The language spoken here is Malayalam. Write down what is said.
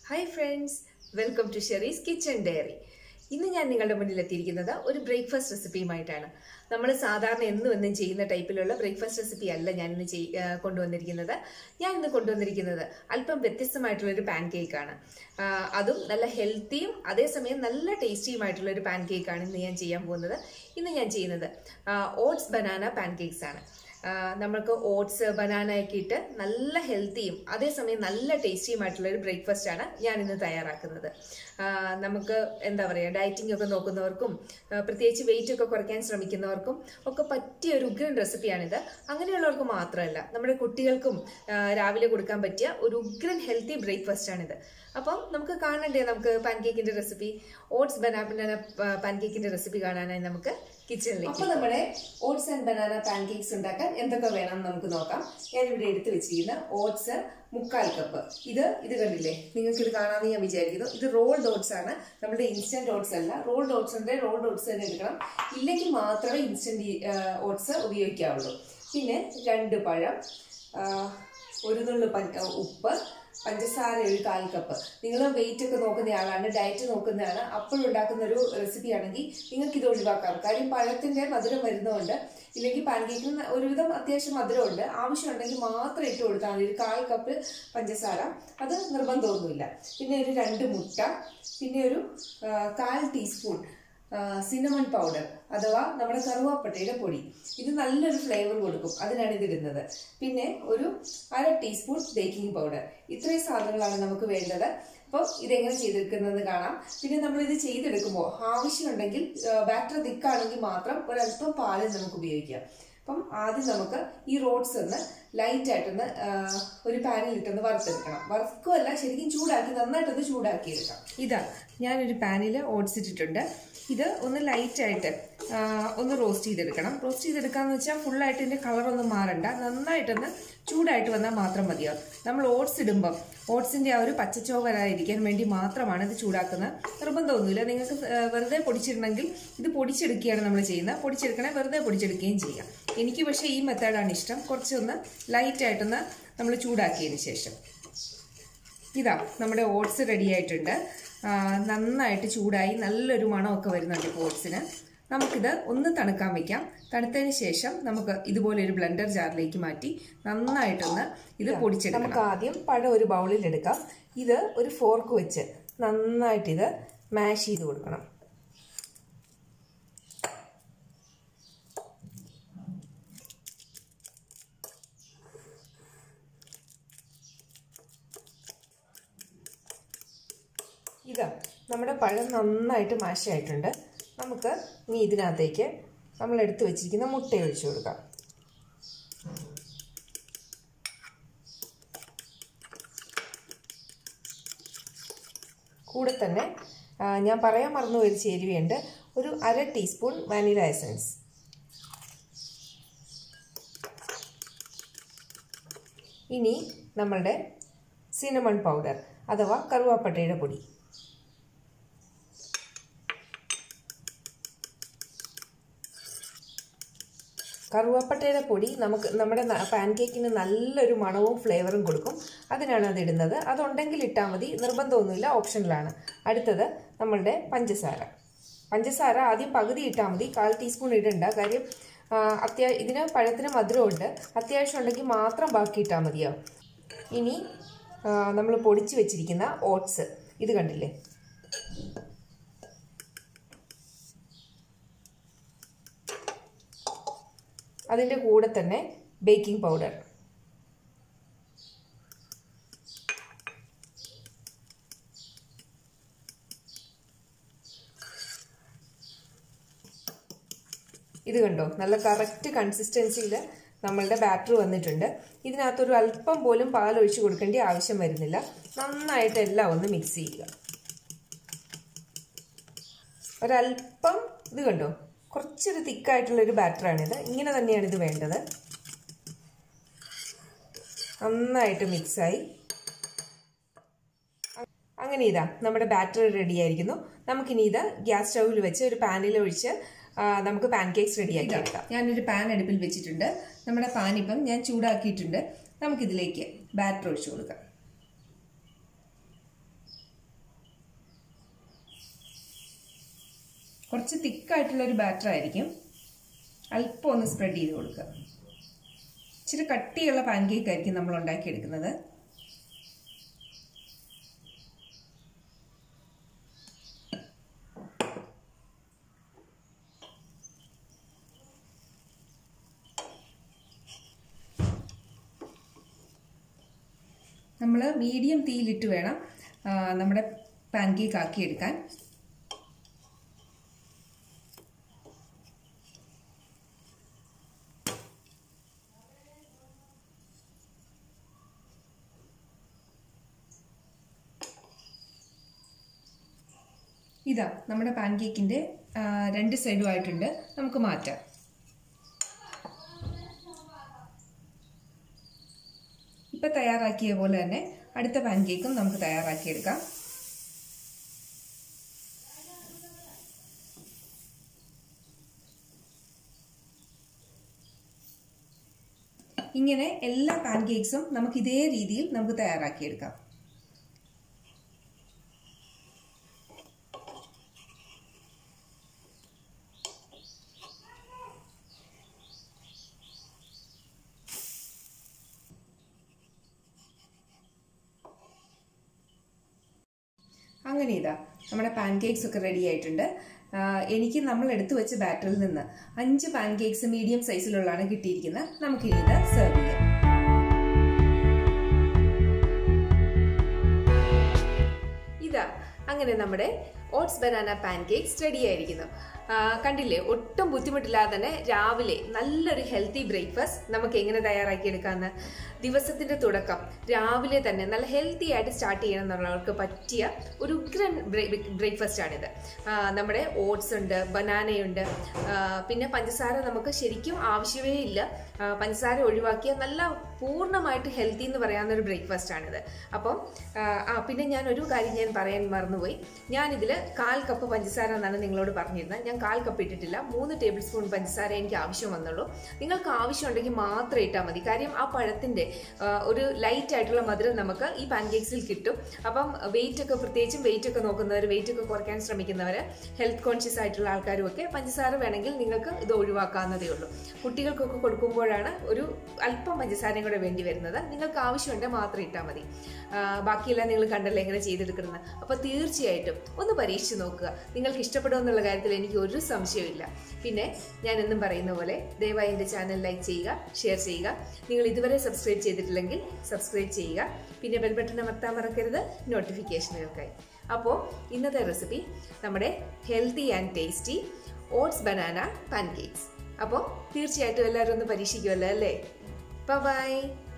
hi friends welcome to Shery's kitchen diary ഇന്ന് ഞാൻ നിങ്ങളുടെ മുന്നിൽ എത്തിയിരിക്കുന്നത് ഒരു ബ്രേക്ക്ഫാസ്റ്റ് റെസിപ്പിയുമായിട്ടാണ് നമ്മൾ സാധാരണ എന്നും എന്നും ചെയ്യുന്ന ടൈപ്പിലുള്ള ബ്രേക്ക്ഫാസ്റ്റ് റെസിപ്പി അല്ല ഞാൻ ഇന്ന് ചെയ്- ആ, കൊണ്ടുവന്നിരിക്കുന്നത് ഞാൻ ഇന്ന് കൊണ്ടുവന്നിരിക്കുന്നത് അല്പം വ്യത്യസ്തമായിട്ടുള്ള ഒരു പാൻ കേക്കാണ് അതും നല്ല ഹെൽത്തിയും അതേസമയം നല്ല ടേസ്റ്റിയുമായിട്ടുള്ള ഒരു പാൻ കേക്കാണ് ഇന്ന് ഞാൻ ചെയ്യാൻ പോകുന്നത് ഇന്ന് ഞാൻ ചെയ്യുന്നത് ഓട്സ് ബനാന പാൻ കേക്ക്സ് ആണ് ആ, നമുക്ക് ഓട്സ് ബനാന ഒക്കെ ഇട്ട് നല്ല ഹെൽത്തിയും അതേസമയം നല്ല ടേസ്റ്റിയുമായിട്ടുള്ള ഒരു ബ്രേക്ക്ഫാസ്റ്റ് ആണ് ഞാൻ ഇന്ന് തയ്യാറാക്കുന്നത് ആ, നമുക്ക് എന്താ പറയുക ഡയറ്റിംഗ് ഒക്കെ നോക്കുന്നവർക്കും ആ, പ്രത്യേകിച്ച് വെയിറ്റ് ഒക്കെ കുറയ്ക്കാൻ ശ്രമിക്കുന്നവർക്കും ഒക്കെ പറ്റിയ ഒരു ഉഗ്രൻ റെസിപ്പിയാണിത് അങ്ങനെയുള്ളവർക്ക് മാത്രമല്ല നമ്മുടെ കുട്ടികൾക്കും ആ, രാവിലെ കൊടുക്കാൻ പറ്റിയ ഒരു ഉഗ്രൻ ഹെൽത്തി ബ്രേക്ക്ഫാസ്റ്റ് ആണിത് അപ്പം നമുക്ക് കാണണ്ടേ നമുക്ക് പാൻകേക്കിന്റെ റെസിപ്പി ഓട്സ് ബനാന പാൻകേക്കിന്റെ റെസിപ്പി കാണാനായി നമുക്ക് കിച്ചണിലേക്ക് അപ്പൊ നമ്മുടെ ഓട്സ് ആൻഡ് ബനാന പാൻകേക്സ് ഉണ്ടാക്കാൻ എന്തൊക്കെ വേണം എന്ന് നമുക്ക് നോക്കാം ഞാൻ ഇവിടെ എടുത്തു വെച്ചിരിക്കുന്ന ഓട്സ് മുക്കാൽ കപ്പ് ഇത് ഇത് കണ്ടില്ലേ നിങ്ങൾക്ക് ഇത് കാണാമെന്ന് ഞാൻ വിചാരിക്കുന്നു ഇത് റോൾഡ് ഓട്സ് ആണ് നമ്മുടെ ഇൻസ്റ്റന്റ് ഓട്സ് അല്ല റോൾഡ് ഓട്സ് ഉണ്ട് റോൾഡ് ഓട്സ് തന്നെ എടുക്കണം ഇല്ലെങ്കിൽ മാത്രമേ ഇൻസ്റ്റന്റ് ഓട്സ് ഉപയോഗിക്കാവുള്ളൂ പിന്നെ രണ്ട് പഴം ആ, ഒരു നുള്ളു പൻ- ഉപ്പ് പഞ്ചസാര ഒരു കാൽ കപ്പ് നിങ്ങൾ വെയിറ്റ് ഒക്കെ നോക്കുന്ന ആളാണ് ഡയറ്റ് നോക്കുന്നതാണ് അപ്പോഴുണ്ടാക്കുന്ന ഒരു റെസിപ്പി ആണെങ്കിൽ നിങ്ങൾക്ക് ഇത് ഒഴിവാക്കാം കാര്യം പഴത്തിന്റെ മധുരം വരുന്നതുകൊണ്ട് ഇല്ലെങ്കിൽ പാൻകേക്കിന് ഒരുവിധം അത്യാവശ്യം മധുരമുണ്ട് ആവശ്യമുണ്ടെങ്കിൽ മാത്രം ഇട്ട് കൊടുത്താൽ മതി ഒരു കാൽ കപ്പ് പഞ്ചസാര അത് നിർബന്ധമൊന്നുമില്ല പിന്നെ ഒരു രണ്ട് മുട്ട പിന്നെ ഒരു ആ, കാൽ ടീസ്പൂൺ സിനമൺ പൗഡർ അഥവാ നമ്മുടെ കറുവാപ്പട്ടയുടെ പൊടി ഇത് നല്ലൊരു ഫ്ലേവർ കൊടുക്കും അതിനാണ് ഇത് ഇടുന്നത് പിന്നെ ഒരു അര ടീസ്പൂൺ ബേക്കിംഗ് പൗഡർ ഇത്രയും സാധനങ്ങളാണ് നമുക്ക് വേണ്ടത് അപ്പോൾ ഇതെങ്ങനെ ചെയ്തെടുക്കുന്നതെന്ന് കാണാം പിന്നെ നമ്മൾ ഇത് ചെയ്തെടുക്കുമ്പോൾ ആവശ്യമുണ്ടെങ്കിൽ ബാറ്റർ തിക്കാണെങ്കിൽ മാത്രം ഒരല്പം പാല് നമുക്ക് ഉപയോഗിക്കാം അപ്പം ആദ്യം നമുക്ക് ഈ റോഡ്സ് ഒന്ന് ലൈറ്റ് ആയിട്ടൊന്ന് ആ, ഒരു പാനിൽ ഇട്ടൊന്ന് വറുത്തെടുക്കണം വറുക്കുമല്ല ശരിക്കും ചൂടാക്കി നന്നായിട്ടൊന്ന് ചൂടാക്കി എടുക്കാം ഇതാ ഞാനൊരു പാനിൽ ഓട്സ് ഇട്ടിട്ടുണ്ട് ഇത് ഒന്ന് ലൈറ്റ് ആയിട്ട് ആ, ഒന്ന് റോസ്റ്റ് ചെയ്തെടുക്കണം റോസ്റ്റ് ചെയ്തെടുക്കാന്ന് വെച്ചാൽ ഫുള്ളായിട്ട് ഇതിന്റെ കളർ ഒന്നും മാറണ്ട നന്നായിട്ടൊന്ന് ചൂടായിട്ട് വന്നാൽ മാത്രം മതിയാവും നമ്മൾ ഓട്സ് ഇടുമ്പം ഓട്സിന്റെ ആ ഒരു പച്ചച്ചോവ വരാതിരിക്കാൻ വേണ്ടി മാത്രമാണ് ഇത് ചൂടാക്കുന്നത് നിർബന്ധമൊന്നുമില്ല നിങ്ങൾക്ക് ആ, വെറുതെ പൊടിച്ചിടണമെങ്കിൽ ഇത് പൊടിച്ചെടുക്കുകയാണ് നമ്മൾ ചെയ്യുന്നത് പൊടിച്ചെടുക്കണേ വെറുതെ പൊടിച്ചെടുക്കുകയും ചെയ്യാം എനിക്ക് പക്ഷേ ഈ മെത്തേഡാണ് ഇഷ്ടം കുറച്ചൊന്ന് ലൈറ്റ് ആയിട്ടൊന്ന് നമ്മൾ ചൂടാക്കിയതിന് ശേഷം ഇതാ നമ്മുടെ ഓട്സ് റെഡി ആയിട്ടുണ്ട് ആ, നന്നായിട്ട് ചൂടായി നല്ലൊരു മണമൊക്കെ വരുന്നുണ്ട് ഇപ്പോൾ ഓട്സിന് നമുക്കിത് ഒന്ന് തണുക്കാൻ വെക്കാം തണുത്തതിന് ശേഷം നമുക്ക് ഇതുപോലെ ഒരു ബ്ലെൻഡർ ജാറിലേക്ക് മാറ്റി നന്നായിട്ടൊന്ന് ഇത് പൊടിച്ചെടുക്കാം നമുക്ക് ആദ്യം പഴം ഒരു ബൗളിൽ എടുക്കാം ഇത് ഒരു ഫോർക്ക് വെച്ച് നന്നായിട്ട് ഇത് മാഷ് ചെയ്ത് കൊടുക്കണം ഇതാ നമ്മുടെ പഴം നന്നായിട്ട് മാഷായിട്ടുണ്ട് നമുക്ക് ഇനി ഇതിനകത്തേക്ക് നമ്മൾ എടുത്തു വെച്ചിരിക്കുന്ന മുട്ട ഒഴിച്ചു കൊടുക്കാം കൂടെ തന്നെ ആ, ഞാൻ പറയാൻ മറന്നു ഒരു ചേരുവയുണ്ട് ഒരു അര ടീസ്പൂൺ വാനില എസൻസ് ഇനി നമ്മളുടെ സിനമൺ പൗഡർ അഥവാ കറുവാപ്പട്ടയുടെ പൊടി കറുവാപ്പട്ടയുടെ പൊടി നമുക്ക് നമ്മുടെ പാൻകേക്കിന് നല്ലൊരു മണവും ഫ്ലേവറും കൊടുക്കും അതിനാണ് അത് ഇടുന്നത് അതുണ്ടെങ്കിൽ ഇട്ടാൽ മതി നിർബന്ധമൊന്നുമില്ല ഓപ്ഷനിലാണ് അടുത്തത് നമ്മളുടെ പഞ്ചസാര പഞ്ചസാര ആദ്യം പകുതി ഇട്ടാൽ മതി കാൽ ടീസ്പൂൺ ഇടണ്ട കാര്യം ആ, അത്യാ ഇതിന് പഴത്തിന് മധുരമുണ്ട് അത്യാവശ്യം ഉണ്ടെങ്കിൽ മാത്രം ബാക്കി ഇട്ടാൽ മതിയാവും ഇനി നമ്മൾ പൊടിച്ച് വെച്ചിരിക്കുന്ന ഓട്സ് ഇത് കണ്ടില്ലേ അതിൻ്റെ കൂടെ തന്നെ ബേക്കിംഗ് പൗഡർ ഇത് കണ്ടോ നല്ല കറക്റ്റ് കൺസിസ്റ്റൻസിയിൽ നമ്മളുടെ ബാറ്റർ വന്നിട്ടുണ്ട് ഇതിനകത്തൊരു അല്പം പോലും പാൽ ഒഴിച്ചു കൊടുക്കേണ്ട ആവശ്യം വരുന്നില്ല നന്നായിട്ട് എല്ലാം ഒന്ന് മിക്സ് ചെയ്യുക ഒരല്പം ഇത് കണ്ടോ കുറച്ചൊരു തിക്കായിട്ടുള്ളൊരു ബാറ്ററാണിത് ഇങ്ങനെ തന്നെയാണ് ഇത് വേണ്ടത് നന്നായിട്ട് മിക്സായി അങ്ങനെ ഇതാ നമ്മുടെ ബാറ്റർ റെഡി ആയിരിക്കുന്നു നമുക്കിനി ഇത് ഗ്യാസ് സ്റ്റൗവിൽ വെച്ച് ഒരു പാനിൽ ഒഴിച്ച് ആ, നമുക്ക് പാൻകേക്സ് റെഡിയാക്കി എടുക്കാം ഞാനൊരു പാൻ അടുപ്പിൽ വെച്ചിട്ടുണ്ട് നമ്മുടെ പാൻ ഇപ്പം ഞാൻ ചൂടാക്കിയിട്ടുണ്ട് നമുക്കിതിലേക്ക് ബാറ്റർ ഒഴിച്ചു കൊടുക്കാം കുറച്ച് തിക്കായിട്ടുള്ള ഒരു ബാറ്റർ ആയിരിക്കും അല്പം ഒന്ന് സ്പ്രെഡ് ചെയ്ത് കൊടുക്കുക ഇച്ചിരി കട്ടിയുള്ള പാൻകേക്ക് ആയിരിക്കും നമ്മൾ ഉണ്ടാക്കിയെടുക്കുന്നത് നമ്മൾ മീഡിയം തീയിലിട്ട് വേണം നമ്മുടെ പാൻകേക്ക് ആക്കിയെടുക്കാൻ ഇതാ നമ്മുടെ പാൻകേക്കിൻ്റെ രണ്ട് സൈഡും ആയിട്ടുണ്ട് നമുക്ക് മാറ്റാം ഇപ്പം തയ്യാറാക്കിയ പോലെ തന്നെ അടുത്ത പാൻകേക്കും നമുക്ക് തയ്യാറാക്കിയെടുക്കാം ഇങ്ങനെ എല്ലാ പാൻകേക്സും നമുക്ക് ഇതേ രീതിയിൽ നമുക്ക് തയ്യാറാക്കിയെടുക്കാം അങ്ങനെ ഇതാ നമ്മുടെ പാൻകേക്സ് ഒക്കെ റെഡി ആയിട്ടുണ്ട് എനിക്ക് നമ്മൾ എടുത്തു വെച്ച ബാറ്ററിൽ നിന്ന് അഞ്ച് പാൻകേക്സ് മീഡിയം സൈസിലുള്ളതാണ് കിട്ടിയിരിക്കുന്നത് നമുക്ക് ഇനി ഇത് സെർവ് ചെയ്യാം ഇതാ അങ്ങനെ നമ്മുടെ ഓട്സ് ബനാന പാൻകേക്സ് റെഡി ആയിരിക്കുന്നു കണ്ടില്ലേ ഒട്ടും ബുദ്ധിമുട്ടില്ലാതെ തന്നെ രാവിലെ നല്ലൊരു ഹെൽത്തി ബ്രേക്ക്ഫാസ്റ്റ് നമുക്ക് എങ്ങനെ തയ്യാറാക്കിയെടുക്കാമെന്ന് ദിവസത്തിന്റെ തുടക്കം രാവിലെ തന്നെ നല്ല ഹെൽത്തി ആയിട്ട് സ്റ്റാർട്ട് ചെയ്യണം എന്നുള്ളവർക്ക് പറ്റിയ ഒരു ഉഗ്രൻ ബ്രേക്ക്ഫാസ്റ്റ് ആണിത് നമ്മുടെ ഓട്സ് ഉണ്ട് ബനാനയുണ്ട് പിന്നെ പഞ്ചസാര നമുക്ക് ശരിക്കും ആവശ്യമേ ഇല്ല പഞ്ചസാര ഒഴിവാക്കിയ നല്ല പൂർണ്ണമായിട്ട് ഹെൽത്തി എന്ന് പറയാവുന്ന ഒരു ബ്രേക്ക്ഫാസ്റ്റ് ആണിത് അപ്പം ആ പിന്നെ ഞാൻ ഒരു കാര്യം ഞാൻ പറയാൻ മറന്നുപോയി ഞാനിതിൽ കാൽ കപ്പ് പഞ്ചസാര എന്നാണ് നിങ്ങളോട് പറഞ്ഞിരുന്നത് ഞാൻ കാൽ കപ്പ് ഇട്ടിട്ടില്ല മൂന്ന് ടേബിൾ സ്പൂൺ പഞ്ചസാര എനിക്ക് ആവശ്യം വന്നുള്ളൂ നിങ്ങൾക്ക് ആവശ്യമുണ്ടെങ്കിൽ മാത്രം ഇട്ടാൽ മതി കാര്യം ആ പഴത്തിൻ്റെ ഒരു ലൈറ്റ് ആയിട്ടുള്ള മധുരം നമുക്ക് ഈ പാൻകേക്സിൽ കിട്ടും അപ്പം വെയിറ്റ് ഒക്കെ പ്രത്യേകിച്ചും വെയിറ്റ് ഒക്കെ നോക്കുന്നവർ വെയിറ്റ് ഒക്കെ കുറയ്ക്കാൻ ശ്രമിക്കുന്നവർ ഹെൽത്ത് കോൺഷ്യസ് ആയിട്ടുള്ള ആൾക്കാരും ഒക്കെ പഞ്ചസാര വേണമെങ്കിൽ നിങ്ങൾക്ക് ഇത് ഒഴിവാക്കാവുന്നതേ ഉള്ളൂ കുട്ടികൾക്കൊക്കെ കൊടുക്കുമ്പോഴാണ് ഒരു അല്പം പഞ്ചസാരയും കൂടെ വേണ്ടി വരുന്നത് നിങ്ങൾക്ക് ആവശ്യമുണ്ടെങ്കിൽ മാത്രം ഇട്ടാൽ മതി ബാക്കിയെല്ലാം നിങ്ങൾ കണ്ടല്ലോ എങ്ങനെ ചെയ്തെടുക്കുന്നത് അപ്പോൾ തീർച്ചയായിട്ടും ഒന്ന് പരീക്ഷിച്ച് നോക്കുക നിങ്ങൾക്ക് ഇഷ്ടപ്പെടുമെന്നുള്ള കാര്യത്തിൽ എനിക്ക് ഒരു സംശയമില്ല പിന്നെ ഞാൻ എന്നും പറയുന്ന പോലെ ദയവായി എൻ്റെ ചാനൽ ലൈക്ക് ചെയ്യുക ഷെയർ ചെയ്യുക നിങ്ങൾ ഇതുവരെ സബ്സ്ക്രൈബ് ചെയ്തിട്ടില്ലെങ്കിൽ സബ്സ്ക്രൈബ് ചെയ്യുക പിന്നെ ബെൽ ബട്ടൺ അമർത്താൻ മറക്കരുത് നോട്ടിഫിക്കേഷനുകൾക്കായി അപ്പോൾ ഇന്നത്തെ റെസിപ്പി നമ്മുടെ healthy and tasty oats banana pancakes അപ്പോൾ തീർച്ചയായിട്ടും എല്ലാവരും ഒന്ന് പരീക്ഷിക്കുമല്ലോ അല്ലേ ബൈ